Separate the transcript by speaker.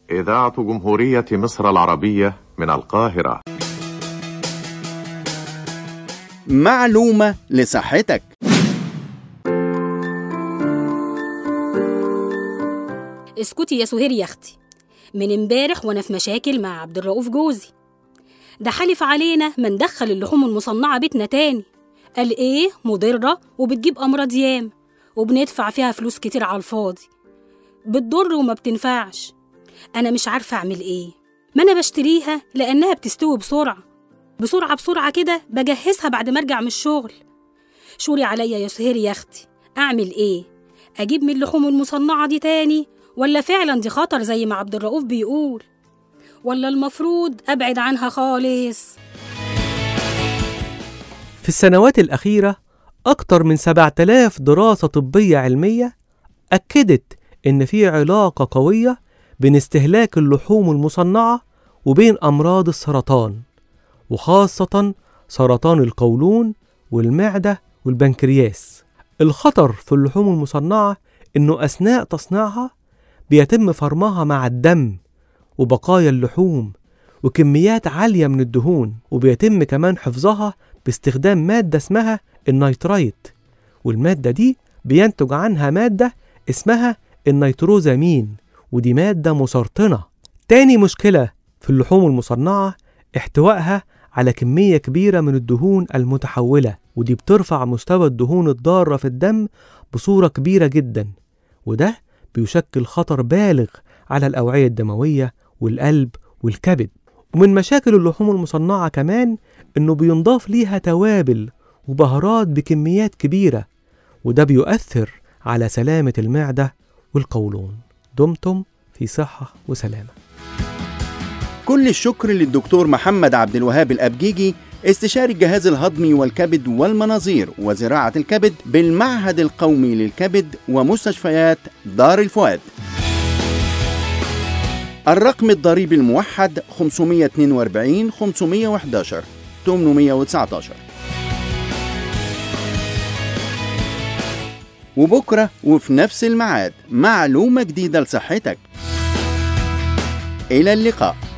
Speaker 1: إذاعة جمهورية مصر العربية من القاهرة
Speaker 2: معلومة لصحتك
Speaker 3: اسكتي يا سهير يا اختي من امبارح وانا في مشاكل مع عبد الرؤوف جوزي ده حلف علينا ما ندخل اللحوم المصنعة بيتنا تاني قال ايه مضرة وبتجيب امراض يام وبندفع فيها فلوس كتير على الفاضي بتضر وما بتنفعش انا مش عارفة اعمل ايه ما انا بشتريها لانها بتستوي بسرعة بسرعة بسرعة كده بجهزها بعد ما ارجع من الشغل شوري عليا يا سهير يا اختي اعمل ايه اجيب من اللحوم المصنعة دي تاني ولا فعلا دي خطر زي ما عبد الرؤوف بيقول ولا المفروض ابعد عنها خالص
Speaker 4: في السنوات الأخيرة أكتر من 7000 دراسة طبية علمية أكدت إن في علاقة قوية بين استهلاك اللحوم المصنعة وبين أمراض السرطان وخاصة سرطان القولون والمعدة والبنكرياس الخطر في اللحوم المصنعة إنه أثناء تصنيعها بيتم فرمها مع الدم وبقايا اللحوم وكميات عالية من الدهون وبيتم كمان حفظها باستخدام مادة اسمها النيترايت والمادة دي بينتج عنها مادة اسمها النيتروزامين ودي مادة مسرطنة تاني مشكلة في اللحوم المصنعة احتوائها على كمية كبيرة من الدهون المتحولة ودي بترفع مستوى الدهون الضارة في الدم بصورة كبيرة جدا وده بيشكل خطر بالغ على الأوعية الدموية والقلب والكبد ومن مشاكل اللحوم المصنعة كمان إنه بينضاف ليها توابل وبهارات بكميات كبيرة وده بيؤثر على سلامة المعدة والقولون دمتم في صحة وسلامة
Speaker 2: كل الشكر للدكتور محمد عبد الوهاب الأبجيجي استشاري الجهاز الهضمي والكبد والمناظير وزراعة الكبد بالمعهد القومي للكبد ومستشفيات دار الفؤاد الرقم الضريبي الموحد 542 511 819 وبكرة وفي نفس الميعاد معلومة جديدة لصحتك إلى اللقاء